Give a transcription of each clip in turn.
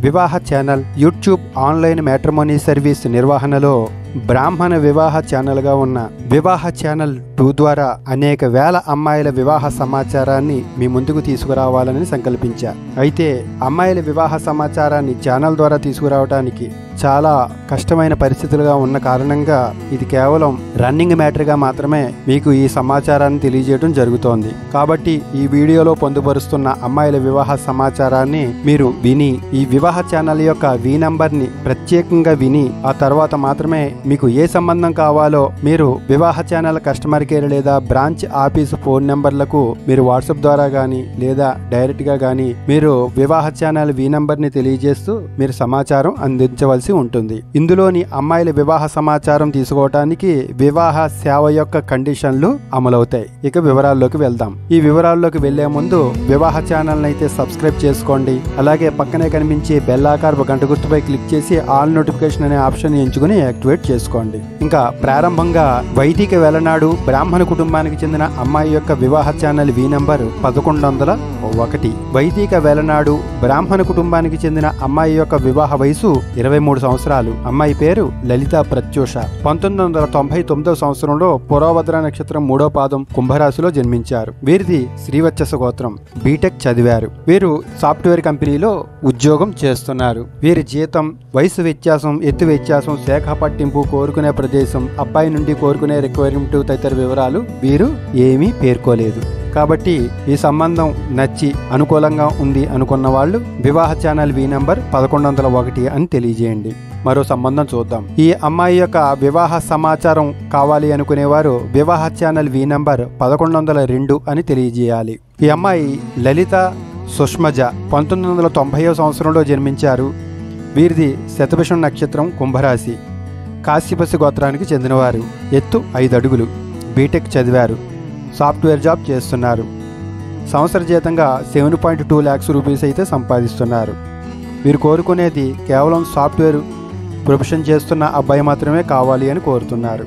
వివాహ channel YouTube online matrimony service నిర్వహణలో బ్రాహ్మణ వివాహ ఛానల్గా ఉన్న వివాహ ఛానల్ టూ ద్వారా అనేక వేల అమ్మాయిల వివాహ సమాచారాన్ని మీ ముందుకు తీసుకురావాలని సంకల్పించా అయితే అమ్మాయిల వివాహ సమాచారాన్ని ఛానల్ ద్వారా తీసుకురావడానికి చాలా కష్టమైన పరిస్థితులుగా ఉన్న కారణంగా ఇది కేవలం రన్నింగ్ మ్యాటర్గా మాత్రమే మీకు ఈ సమాచారాన్ని తెలియజేయడం జరుగుతోంది కాబట్టి ఈ వీడియోలో పొందుపరుస్తున్న అమ్మాయిల వివాహ సమాచారాన్ని మీరు విని ఈ వివాహ ఛానల్ యొక్క వి నంబర్ని ప్రత్యేకంగా విని ఆ తర్వాత మాత్రమే మీకు ఏ సంబంధం కావాలో మీరు వివాహ ఛానల్ కస్టమర్ కేర్ లేదా బ్రాంచ్ ఆఫీస్ ఫోన్ నెంబర్లకు మీరు వాట్సాప్ ద్వారా కానీ లేదా డైరెక్ట్గా కానీ మీరు వివాహ ఛానల్ వి నంబర్ని తెలియజేస్తూ మీరు సమాచారం అందించవలసి ఉంటుంది ఇందులోని అమ్మాయిల వివాహ సమాచారం తీసుకోవటానికి వివాహ సేవ యొక్క కండిషన్లు అమలవుతాయి ఇక వివరాల్లోకి వెళ్దాం ఈ వివరాల్లోకి వెళ్లే ముందు వివాహ ఛానల్ అయితే సబ్స్క్రైబ్ చేసుకోండి అలాగే పక్కనే కనిపించే బెల్ ఆకారపు గంట గుర్తుపై క్లిక్ చేసి ఆల్ నోటిఫికేషన్ అనే ఆప్షన్ ఎంచుకుని యాక్టివేట్ చేసుకోండి ఇంకా ప్రారంభంగా వైదిక వెలనాడు బ్రాహ్మణ కుటుంబానికి చెందిన అమ్మాయి యొక్క వివాహ ఛానల్ వి నంబర్ పదకొండు వందల ఒకటి వైదిక వెలనాడు బ్రాహ్మణ కుటుంబానికి చెందిన అమ్మాయి యొక్క వివాహ వయసు ఇరవై మూడు సంవత్సరాలు అమ్మాయి పేరు లలిత ప్రత్యూష పంతొమ్మిది వందల తొంభై తొమ్మిదవ సంవత్సరంలో పురోభద్ర నక్షత్రం మూడో పాదం కుంభరాశిలో జన్మించారు వీరిది శ్రీవచ్చస గోత్రం బీటెక్ చదివారు వీరు సాఫ్ట్వేర్ కంపెనీలో ఉద్యోగం చేస్తున్నారు వీరి జీతం వయసు వ్యత్యాసం ఎత్తు వ్యత్యాసం శాఖ పట్టింపు కోరుకునే ప్రదేశం అబ్బాయి నుండి కోరుకునే రిక్వైర్మెంట్ తదితర వివరాలు వీరు ఏమీ పేర్కోలేదు కాబట్టి ఈ సంబంధం నచ్చి అనుకూలంగా ఉంది అనుకున్న వాళ్ళు వివాహ ఛానల్ వి నంబర్ పదకొండు వందల ఒకటి అని తెలియజేయండి మరో సంబంధం చూద్దాం ఈ అమ్మాయి యొక్క వివాహ సమాచారం కావాలి అనుకునేవారు వివాహ ఛానల్ వి నంబర్ పదకొండు వందల రెండు అని తెలియజేయాలి ఈ అమ్మాయి లలిత సుష్మజ పంతొమ్మిది వందల తొంభై సంవత్సరంలో జన్మించారు వీరిది శతభిషం నక్షత్రం కుంభరాశి కాశ్యపసి గోత్రానికి చెందినవారు ఎత్తు ఐదు అడుగులు బీటెక్ చదివారు సాఫ్ట్వేర్ జాబ్ చేస్తున్నారు సంవత్సర జీతంగా seven point two lakhs rupees అయితే సంపాదిస్తున్నారు వీరు కోరుకునేది కేవలం సాఫ్ట్వేర్ ప్రొఫెషన్ చేస్తున్న అబ్బాయి మాత్రమే కావాలి అని కోరుతున్నారు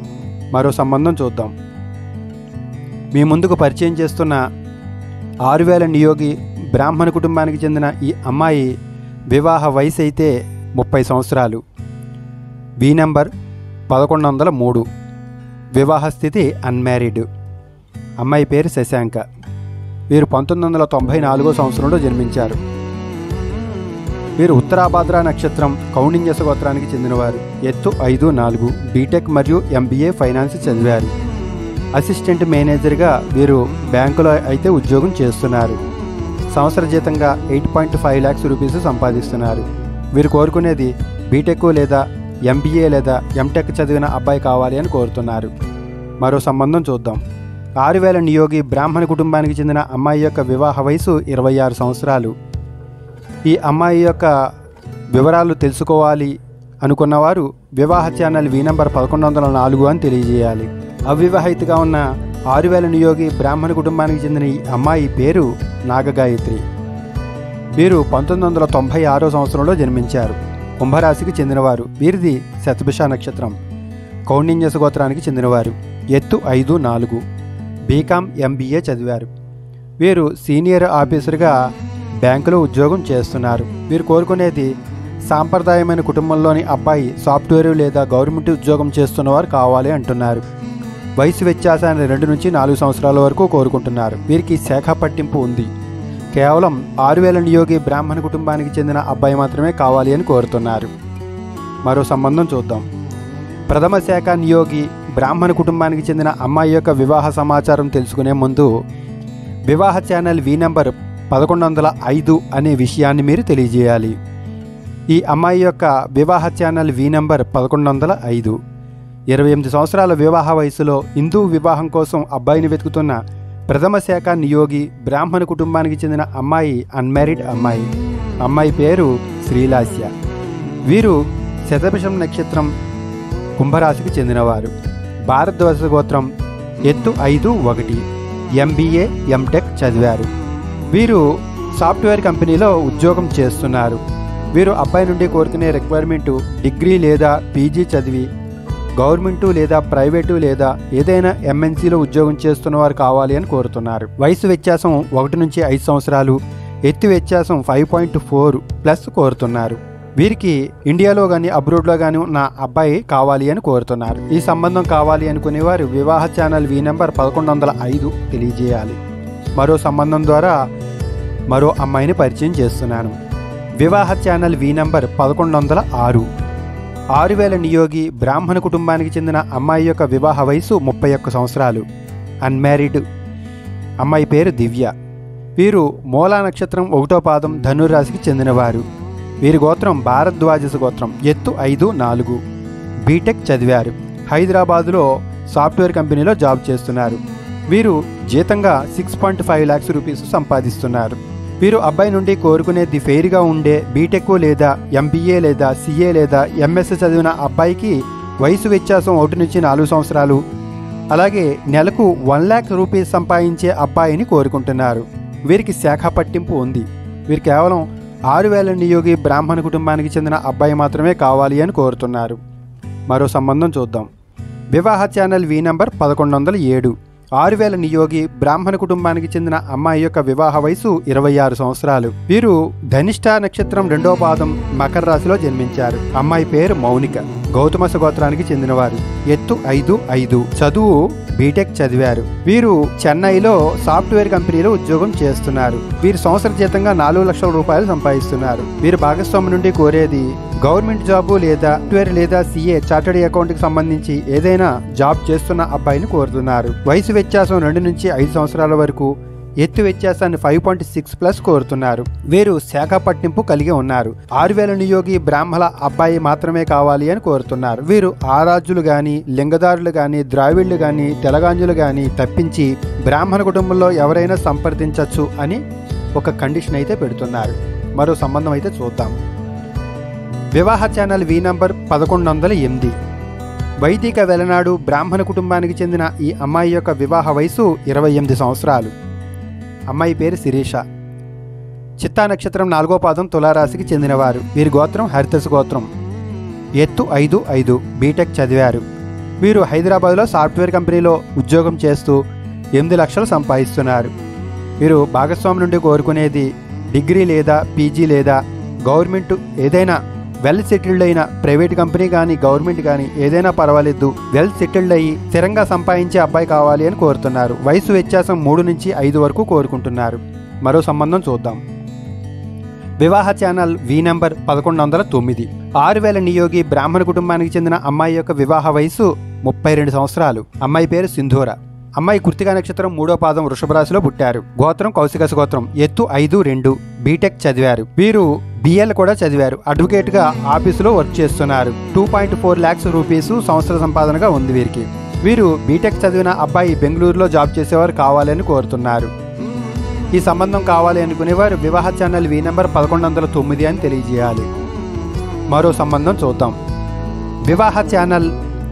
మరో సంబంధం చూద్దాం మీ ముందుకు పరిచయం చేస్తున్న ఆరు వేల నియోగి బ్రాహ్మణ కుటుంబానికి చెందిన ఈ అమ్మాయి వివాహ వయసు అయితే ముప్పై సంవత్సరాలు బి నంబర్ పదకొండు వందల మూడు వివాహ స్థితి అన్మ్యారీడ్ అమ్మాయి పేరు శశాంక వీరు పంతొమ్మిది వందల తొంభై నాలుగో సంవత్సరంలో జన్మించారు వీరు ఉత్తరాభాద్ర నక్షత్రం కౌండిన్యస గోత్రానికి చెందినవారు ఎత్తు ఐదు నాలుగు బీటెక్ మరియు ఎంబీఏ ఫైనాన్స్ చదివారు అసిస్టెంట్ మేనేజర్గా వీరు బ్యాంకులో అయితే ఉద్యోగం చేస్తున్నారు సంవత్సర జీతంగా eight point five lakhs rupees సంపాదిస్తున్నారు వీరు కోరుకునేది బీటెక్ లేదా ఎంబీఏ లేదా ఎంటెక్ చదివిన అబ్బాయి కావాలి అని కోరుతున్నారు మరో సంబంధం చూద్దాం ఆరు వేల నియోగి బ్రాహ్మణ కుటుంబానికి చెందిన అమ్మాయి యొక్క వివాహ వయసు ఇరవై ఆరు సంవత్సరాలు ఈ అమ్మాయి యొక్క వివరాలు తెలుసుకోవాలి అనుకున్నవారు వివాహ ఛానల్ వి నంబర్ పదకొండు వందల నాలుగు అని తెలియజేయాలి అవివాహితగా ఉన్న ఆరు వేల నియోగి బ్రాహ్మణ కుటుంబానికి చెందిన ఈ అమ్మాయి పేరు నాగగాయత్రి వీరు పంతొమ్మిది వందల తొంభై ఆరో సంవత్సరంలో జన్మించారు కుంభరాశికి చెందినవారు వీరిది శతభిష నక్షత్రం కౌండిన్యస గోత్రానికి చెందినవారు ఎత్తు ఐదు నాలుగు బీకామ్ ఎంబీఏ చదివారు వీరు సీనియర్ ఆఫీసర్గా బ్యాంకులో ఉద్యోగం చేస్తున్నారు వీరు కోరుకునేది సాంప్రదాయమైన కుటుంబంలోని అబ్బాయి సాఫ్ట్వేర్ లేదా గవర్నమెంట్ ఉద్యోగం చేస్తున్నవారు కావాలి అంటున్నారు వయసు వ్యత్యాసాన్ని రెండు నుంచి నాలుగు సంవత్సరాల వరకు కోరుకుంటున్నారు వీరికి శాఖ పట్టింపు ఉంది కేవలం ఆరు వేల నియోగి బ్రాహ్మణ కుటుంబానికి చెందిన అబ్బాయి మాత్రమే కావాలి అని కోరుతున్నారు మరో సంబంధం చూద్దాం ప్రథమ శాఖ నియోగి బ్రాహ్మణ కుటుంబానికి చెందిన అమ్మాయి యొక్క వివాహ సమాచారం తెలుసుకునే ముందు వివాహ ఛానల్ వి నంబర్ పదకొండు వందల ఐదు అనే విషయాన్ని మీరు తెలియజేయాలి ఈ అమ్మాయి యొక్క వివాహ ఛానల్ వి నంబర్ పదకొండు వందల ఐదు ఇరవై ఎనిమిది సంవత్సరాల వివాహ వయసులో హిందూ వివాహం కోసం అబ్బాయిని వెతుకుతున్న ప్రథమ శాఖ నియోగి బ్రాహ్మణ కుటుంబానికి చెందిన అమ్మాయి అన్మ్యారీడ్ అమ్మాయి అమ్మాయి పేరు శ్రీలాస్య వీరు శతభిషం నక్షత్రం కుంభరాశికి చెందినవారు భారద్వాజ గోత్రం ఎత్తు ఐదు ఒకటి ఎంబీఏ ఎంటెక్ చదివారు వీరు సాఫ్ట్వేర్ కంపెనీలో ఉద్యోగం చేస్తున్నారు వీరు అబ్బాయి నుండి కోరుకునే రిక్వైర్మెంటు డిగ్రీ లేదా పీజీ చదివి గవర్నమెంటు లేదా ప్రైవేటు లేదా ఏదైనా ఎంఎన్సీలో ఉద్యోగం చేస్తున్న వారు కావాలి అని కోరుతున్నారు వయసు వ్యత్యాసం ఒకటి నుంచి ఐదు సంవత్సరాలు ఎత్తు వ్యత్యాసం ఫైవ్ పాయింట్ ఫోర్ ప్లస్ కోరుతున్నారు వీరికి ఇండియాలో కానీ అబ్రోడ్లో కానీ ఉన్న అబ్బాయి కావాలి అని కోరుతున్నారు ఈ సంబంధం కావాలి అనుకునేవారు వివాహ ఛానల్ వి నెంబర్ పదకొండు వందల ఐదు తెలియజేయాలి మరో సంబంధం ద్వారా మరో అమ్మాయిని పరిచయం చేస్తున్నాను వివాహ ఛానల్ వి నంబర్ పదకొండు వందల ఆరు ఆరు వేల నియోగి బ్రాహ్మణ కుటుంబానికి చెందిన అమ్మాయి యొక్క వివాహ వయసు ముప్పై ఒక్క సంవత్సరాలు అన్మ్యారీడ్ అమ్మాయి పేరు దివ్య వీరు మూలా నక్షత్రం ఒకటో పాదం ధనురాశికి చెందినవారు వీరి గోత్రం భారద్వాజస గోత్రం ఎత్తు ఐదు నాలుగు బీటెక్ చదివారు హైదరాబాదులో సాఫ్ట్వేర్ కంపెనీలో జాబ్ చేస్తున్నారు వీరు జీతంగా six point five lakhs rupees సంపాదిస్తున్నారు వీరు అబ్బాయి నుండి కోరుకునేది ఫెయిర్గా ఉండే బీటెక్ లేదా ఎంబీఏ లేదా సిఏ లేదా ఎంఎస్ చదివిన అబ్బాయికి వయసు వ్యత్యాసం ఒకటి నుంచి నాలుగు సంవత్సరాలు అలాగే నెలకు వన్ ల్యాక్ రూపీస్ సంపాదించే అబ్బాయిని కోరుకుంటున్నారు వీరికి శాఖ పట్టింపు ఉంది వీరు కేవలం ఆరు వేల నియోగి బ్రాహ్మణ కుటుంబానికి చెందిన అబ్బాయి మాత్రమే కావాలి అని కోరుతున్నారు మరో సంబంధం చూద్దాం వివాహ ఛానల్ వి నంబర్ పదకొండు వందల ఏడు ఆరు వేల నియోగి బ్రాహ్మణ కుటుంబానికి చెందిన అమ్మాయి యొక్క వివాహ వయసు ఇరవై ఆరు సంవత్సరాలు వీరు ధనిష్ట నక్షత్రం రెండో పాదం మకర రాశిలో జన్మించారు అమ్మాయి పేరు మౌనిక గౌతమస గోత్రానికి చెందినవారు ఎత్తు ఐదు ఐదు చదువు బీటెక్ చదివారు వీరు చెన్నైలో సాఫ్ట్వేర్ కంపెనీలో ఉద్యోగం చేస్తున్నారు వీరు సంవత్సర జీతంగా నాలుగు లక్షల రూపాయలు సంపాదిస్తున్నారు వీరు భాగస్వామి నుండి కోరేది గవర్నమెంట్ జాబు లేదా సాఫ్ట్వేర్ లేదా సిఏ చార్టర్డ్ అకౌంట్ కి సంబంధించి ఏదైనా జాబ్ చేస్తున్న అబ్బాయిని కోరుతున్నారు వయసు వ్యత్యాసం రెండు నుంచి ఐదు సంవత్సరాల వరకు ఎత్తు వ్యత్యాసాన్ని ఫైవ్ పాయింట్ సిక్స్ ప్లస్ కోరుతున్నారు వీరు శాఖ పట్టింపు కలిగి ఉన్నారు ఆరు వేల నియోగి బ్రాహ్మణ అబ్బాయి మాత్రమే కావాలి అని కోరుతున్నారు వీరు ఆరాధ్యులు గాని లింగదారులు గాని ద్రావిడ్లు గాని తెలగాంజులు గాని తప్పించి బ్రాహ్మణ కుటుంబంలో ఎవరైనా సంప్రదించవచ్చు అని ఒక కండిషన్ అయితే పెడుతున్నారు మరో సంబంధం అయితే చూద్దాం వివాహ ఛానల్ వి నంబర్ పదకొండు వందల ఎనిమిది వైదిక వెలనాడు బ్రాహ్మణ కుటుంబానికి చెందిన ఈ అమ్మాయి యొక్క వివాహ వయసు ఇరవై ఎనిమిది సంవత్సరాలు అమ్మాయి పేరు శిరీష చిత్తా నక్షత్రం నాలుగో పాదం తులారాశికి చెందినవారు వీరి గోత్రం హరితస గోత్రం ఎత్తు ఐదు ఐదు బీటెక్ చదివారు వీరు హైదరాబాద్లో సాఫ్ట్వేర్ కంపెనీలో ఉద్యోగం చేస్తూ ఎనిమిది లక్షలు సంపాదిస్తున్నారు వీరు భాగస్వామి నుండి కోరుకునేది డిగ్రీ లేదా పీజీ లేదా గవర్నమెంట్ ఏదైనా వెల్ సెటిల్డ్ అయిన ప్రైవేట్ కంపెనీ కానీ గవర్నమెంట్ కానీ ఏదైనా పర్వాలేదు వెల్ సెటిల్డ్ అయ్యి స్థిరంగా సంపాదించే అబ్బాయి కావాలి అని కోరుతున్నారు వయసు వ్యత్యాసం మూడు నుంచి ఐదు వరకు కోరుకుంటున్నారు మరో సంబంధం చూద్దాం వివాహ ఛానల్ వి నెంబర్ పదకొండు వందల తొమ్మిది ఆరు వేల నియోగి బ్రాహ్మణ కుటుంబానికి చెందిన అమ్మాయి యొక్క వివాహ వయసు ముప్పై రెండు సంవత్సరాలు అమ్మాయి పేరు సింధూర అమ్మాయి కృతికా నక్షత్రం మూడో పాదం వృషభ రాశిలో పుట్టారు గోత్రం కౌశికస గోత్రం ఎత్తు ఐదు రెండు బీటెక్ చదివారు వీరు బిఎల్ కూడా చదివారు అడ్వకేట్ గా ఆఫీసులో వర్క్ చేస్తున్నారు two point four lakhs rupees సంవత్సర సంపాదనగా ఉంది వీరికి వీరు బీటెక్ చదివిన అబ్బాయి బెంగళూరులో జాబ్ చేసేవారు కావాలని కోరుతున్నారు ఈ సంబంధం కావాలి అనుకునేవారు వివాహ ఛానల్ వి నెంబర్ పదకొండు వందల తొమ్మిది అని తెలియజేయాలి మరో సంబంధం చూద్దాం వివాహ ఛానల్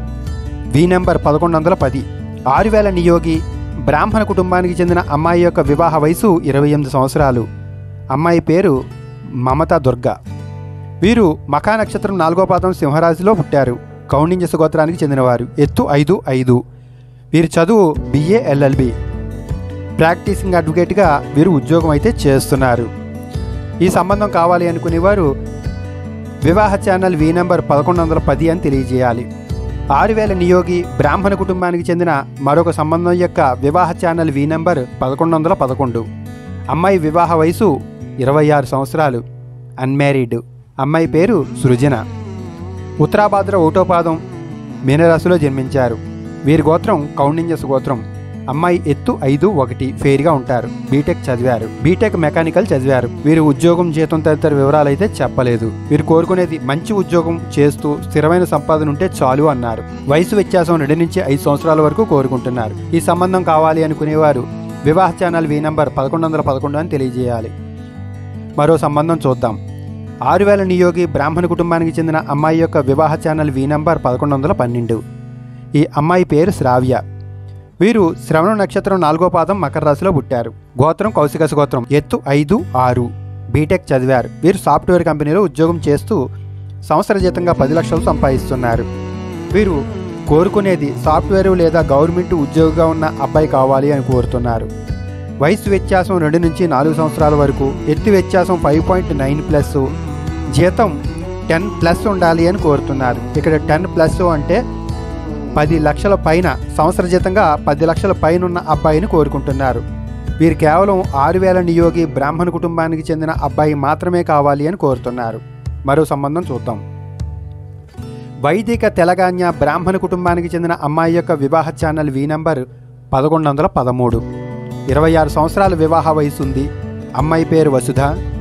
వి నెంబర్ పదకొండు వందల పది ఆరు వేల నియోగి బ్రాహ్మణ కుటుంబానికి చెందిన అమ్మాయి యొక్క వివాహ వయసు ఇరవై ఎనిమిది సంవత్సరాలు అమ్మాయి పేరు మమత దుర్గ వీరు మఖా నక్షత్రం నాలుగో పాదం సింహరాశిలో పుట్టారు కౌండిన్య గోత్రానికి చెందినవారు ఎత్తు ఐదు ఐదు వీరి చదువు బిఏ ఎల్ఎల్బి ప్రాక్టీసింగ్ అడ్వకేట్గా వీరు ఉద్యోగం అయితే చేస్తున్నారు ఈ సంబంధం కావాలి అనుకునేవారు వివాహ ఛానల్ వి నెంబర్ పదకొండు వందల పది అని తెలియజేయాలి ఆరు వేల నియోగి బ్రాహ్మణ కుటుంబానికి చెందిన మరొక సంబంధం యొక్క వివాహ ఛానల్ వి నెంబర్ పదకొండు వందల పదకొండు అమ్మాయి వివాహ వయసు ఇరవై ఆరు సంవత్సరాలు అన్మ్యారీడ్ అమ్మాయి పేరు సృజన ఉత్తరాభాద్ర ఒకటో పాదం మీనరాశిలో జన్మించారు వీరి గోత్రం కౌండిన్యస్ గోత్రం అమ్మాయి ఎత్తు ఐదు ఒకటి ఫెయిర్గా ఉంటారు బీటెక్ చదివారు బీటెక్ మెకానికల్ చదివారు వీరు ఉద్యోగం జీతం తదితర వివరాలు అయితే చెప్పలేదు వీరు కోరుకునేది మంచి ఉద్యోగం చేస్తూ స్థిరమైన సంపాదన ఉంటే చాలు అన్నారు వయసు వ్యత్యాసం రెండు నుంచి ఐదు సంవత్సరాల వరకు కోరుకుంటున్నారు ఈ సంబంధం కావాలి అనుకునేవారు వివాహ ఛానల్ వి నంబర్ పదకొండు వందల పదకొండు అని తెలియజేయాలి మరో సంబంధం చూద్దాం ఆరు వేల నియోగి బ్రాహ్మణ కుటుంబానికి చెందిన అమ్మాయి యొక్క వివాహ ఛానల్ వి నంబర్ పదకొండు వందల పన్నెండు ఈ అమ్మాయి పేరు శ్రావ్య వీరు శ్రవణ నక్షత్రం నాలుగో పాదం మకర రాశిలో పుట్టారు గోత్రం కౌశికస గోత్రం ఎత్తు ఐదు ఆరు బీటెక్ చదివారు వీరు సాఫ్ట్వేర్ కంపెనీలో ఉద్యోగం చేస్తూ సంవత్సర జీతంగా పది లక్షలు సంపాదిస్తున్నారు వీరు కోరుకునేది సాఫ్ట్వేర్ లేదా గవర్నమెంట్ ఉద్యోగిగా ఉన్న అబ్బాయి కావాలి అని కోరుతున్నారు వయసు వ్యత్యాసం రెండు నుంచి నాలుగు సంవత్సరాల వరకు ఎత్తు వ్యత్యాసం ఫైవ్ పాయింట్ నైన్ ప్లస్ జీతం టెన్ ప్లస్ ఉండాలి అని కోరుతున్నారు ఇక్కడ టెన్ ప్లస్ అంటే పది లక్షల పైన సంవత్సర జీతంగా పది లక్షల పైన ఉన్న అబ్బాయిని కోరుకుంటున్నారు వీరు కేవలం ఆరు వేల నియోగి బ్రాహ్మణ కుటుంబానికి చెందిన అబ్బాయి మాత్రమే కావాలి అని కోరుతున్నారు మరో సంబంధం చూద్దాం వైదిక తెలంగాణ బ్రాహ్మణ కుటుంబానికి చెందిన అమ్మాయి యొక్క వివాహ ఛానల్ వి నంబర్ పదకొండు వందల పదమూడు ఇరవై ఆరు సంవత్సరాల వివాహ వయసు ఉంది అమ్మాయి పేరు వసుధ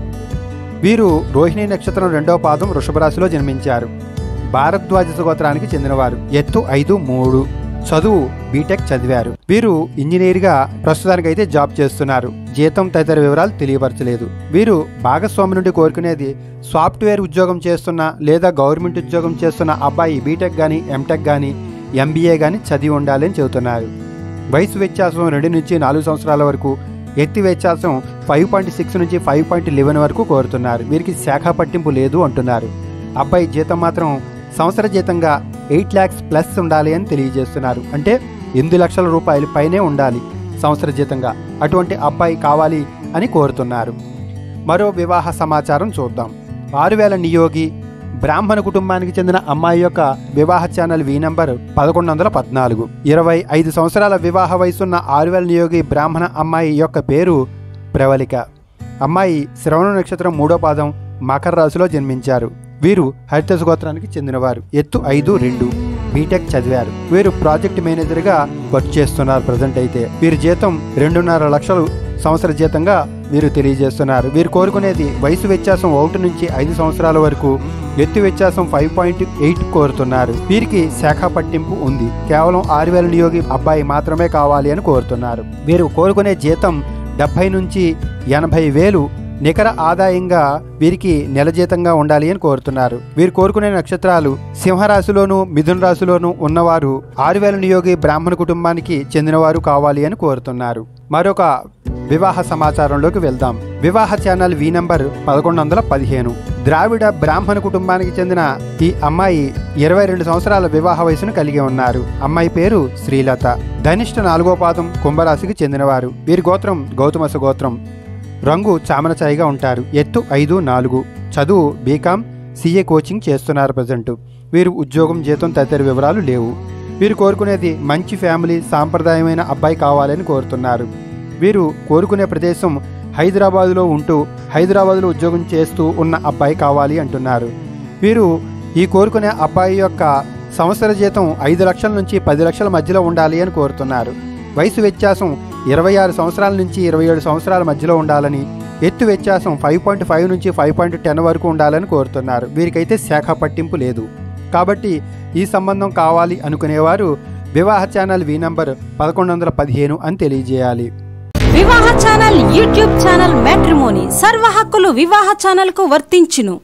వీరు రోహిణి నక్షత్రం రెండో పాదం వృషభ రాశిలో జన్మించారు భారద్వాజ గోత్రానికి చెందినవారు ఎత్తు ఐదు మూడు చదువు బీటెక్ చదివారు వీరు ఇంజనీర్గా ప్రస్తుతానికి అయితే జాబ్ చేస్తున్నారు జీతం తదితర వివరాలు తెలియపరచలేదు వీరు భాగస్వామి నుండి కోరుకునేది సాఫ్ట్వేర్ ఉద్యోగం చేస్తున్న లేదా గవర్నమెంట్ ఉద్యోగం చేస్తున్న అబ్బాయి బీటెక్ కానీ ఎంటెక్ కానీ ఎంబీఏ కానీ చదివి ఉండాలని చెబుతున్నారు వయసు వ్యత్యాసం రెండు నుంచి నాలుగు సంవత్సరాల వరకు ఎత్తి వ్యత్యాసం ఫైవ్ పాయింట్ సిక్స్ నుంచి ఫైవ్ పాయింట్ లెవెన్ వరకు కోరుతున్నారు వీరికి శాఖ పట్టింపు లేదు అంటున్నారు అబ్బాయి జీతం మాత్రం సంవత్సర జీతంగా ఎయిట్ ల్యాక్స్ ప్లస్ ఉండాలి అని తెలియజేస్తున్నారు అంటే ఎనిమిది లక్షల రూపాయలు పైనే ఉండాలి సంవత్సర జీతంగా అటువంటి అబ్బాయి కావాలి అని కోరుతున్నారు మరో వివాహ సమాచారం చూద్దాం ఆరు వేల నియోగి బ్రాహ్మణ కుటుంబానికి చెందిన అమ్మాయి యొక్క వివాహ ఛానల్ వి నంబర్ పదకొండు వందల పద్నాలుగు ఇరవై ఐదు సంవత్సరాల వివాహ వయసున్న ఆరు వేల నియోగి బ్రాహ్మణ అమ్మాయి యొక్క పేరు ప్రవళిక అమ్మాయి శ్రవణ నక్షత్రం మూడో పాదం మకర రాశిలో జన్మించారు వీరు హరితస గోత్రానికి చెందినవారు ఎత్తు ఐదు రెండు బీటెక్ చదివారు వీరు ప్రాజెక్ట్ మేనేజర్గా వర్క్ చేస్తున్నారు ప్రజెంట్ అయితే వీరి జీతం రెండున్నర లక్షలు సంవత్సర జీతంగా వీరు తెలియజేస్తున్నారు వీరు కోరుకునేది వయసు వ్యత్యాసం ఒకటి నుంచి ఐదు సంవత్సరాల వరకు ఎత్తు వ్యత్యాసం ఫైవ్ పాయింట్ ఎయిట్ కోరుతున్నారు వీరికి శాఖ పట్టింపు ఉంది కేవలం ఆరు వేల నియోగి అబ్బాయి మాత్రమే కావాలి అని కోరుతున్నారు వీరు కోరుకునే జీతం డెబ్బై నుంచి ఎనభై వేలు నికర ఆదాయంగా వీరికి నెల జీతంగా ఉండాలి అని కోరుతున్నారు వీరు కోరుకునే నక్షత్రాలు సింహరాశిలోను మిథున రాశిలోను ఉన్నవారు ఆరు వేల నియోగి బ్రాహ్మణ కుటుంబానికి చెందినవారు కావాలి అని కోరుతున్నారు మరొక వివాహ సమాచారంలోకి వెళ్దాం వివాహ ఛానల్ వి నంబర్ పదకొండు వందల పదిహేను ద్రావిడ బ్రాహ్మణ కుటుంబానికి చెందిన ఈ అమ్మాయి ఇరవై రెండు సంవత్సరాల వివాహ వయసును కలిగి ఉన్నారు అమ్మాయి పేరు శ్రీలత ధనిష్ట నాలుగో పాదం కుంభరాశికి చెందినవారు వీరి గోత్రం గౌతమస గోత్రం రంగు చామనచాయిగా ఉంటారు ఎత్తు ఐదు నాలుగు చదువు బీకామ్ సీఏ కోచింగ్ చేస్తున్నారు ప్రజెంట్ వీరు ఉద్యోగం జీతం తదితర వివరాలు లేవు వీరు కోరుకునేది మంచి ఫ్యామిలీ సాంప్రదాయమైన అబ్బాయి కావాలని కోరుతున్నారు వీరు కోరుకునే ప్రదేశం హైదరాబాదులో ఉంటూ హైదరాబాదులో ఉద్యోగం చేస్తూ ఉన్న అబ్బాయి కావాలి అంటున్నారు వీరు ఈ కోరుకునే అబ్బాయి యొక్క సంవత్సర జీతం ఐదు లక్షల నుంచి పది లక్షల మధ్యలో ఉండాలి అని కోరుతున్నారు వయసు వ్యత్యాసం ఇరవై ఆరు సంవత్సరాల నుంచి ఇరవై ఏడు సంవత్సరాల మధ్యలో ఉండాలని ఎత్తు వ్యత్యాసం ఫైవ్ పాయింట్ ఫైవ్ నుంచి ఫైవ్ పాయింట్ టెన్ వరకు ఉండాలని కోరుతున్నారు వీరికైతే శాఖ పట్టింపు లేదు కాబట్టి ఈ సంబంధం కావాలి అనుకునేవారు వివాహ ఛానల్ వి నంబర్ పదకొండు వందల పదిహేను అని తెలియజేయాలి వివాహ ఛానల్ యూట్యూబ్ ఛానల్ మ్యాట్రిమోని సర్వ హక్కులు వివాహ ఛానల్ కు వర్తించును